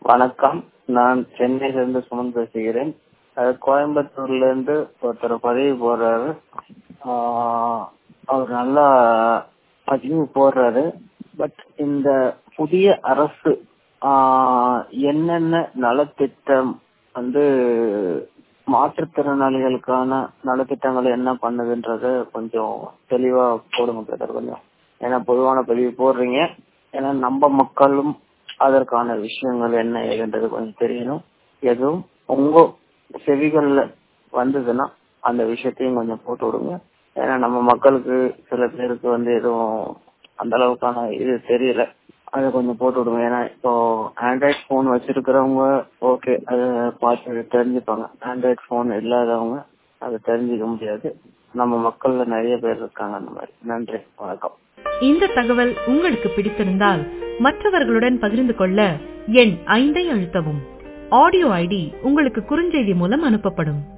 வணக்கம் நான் சென்னையிலிருந்து சுமன் பேசுகிறேன் அது கோயம்புத்தூர்ல இருந்து ஒருத்தர் பதிவு போடுறாரு ஆஹ் அவர் நல்லா பதிவு போடுறாரு பட் இந்த புதிய அரசு ஆஹ் என்னென்ன நலத்திட்டம் வந்து மாற்றுத்திறனாளிகளுக்கான நலத்திட்டங்கள் என்ன பண்ணுதுன்றத கொஞ்சம் தெளிவா போடுங்க பிரதர் கொஞ்சம் ஏன்னா பொதுவான பதிவு போடுறீங்க ஏன்னா நம்ம மக்களும் அதற்கான விஷயங்கள் என்ன ஏதுன்றது கொஞ்சம் தெரியணும் எதுவும் உங்க செவிகள்ல வந்ததுன்னா அந்த விஷயத்தையும் கொஞ்சம் போட்டு விடுங்க ஏன்னா நம்ம மக்களுக்கு சில பேருக்கு வந்து எதுவும் அந்த அளவுக்கான இது தெரியல அதை கொஞ்சம் போட்டு விடுங்க ஏன்னா இப்போ ஆண்ட்ராய்ட் போன் வச்சிருக்கிறவங்க ஓகே அதை பார்த்து தெரிஞ்சுப்பாங்க ஆண்ட்ராய்ட் போன் இல்லாதவங்க அதை தெரிஞ்சுக்க முடியாது நம்ம மக்கள்ல நிறைய பேர் இருக்காங்க அந்த மாதிரி நன்றி வணக்கம் இந்த தகவல் உங்களுக்கு பிடித்திருந்தால் மற்றவர்களுடன் பகிர்ந்து கொள்ள எண் ஐந்தை அழுத்தவும் ஆடியோ ஐடி உங்களுக்கு குறுஞ்செய்தி மூலம் அனுப்பப்படும்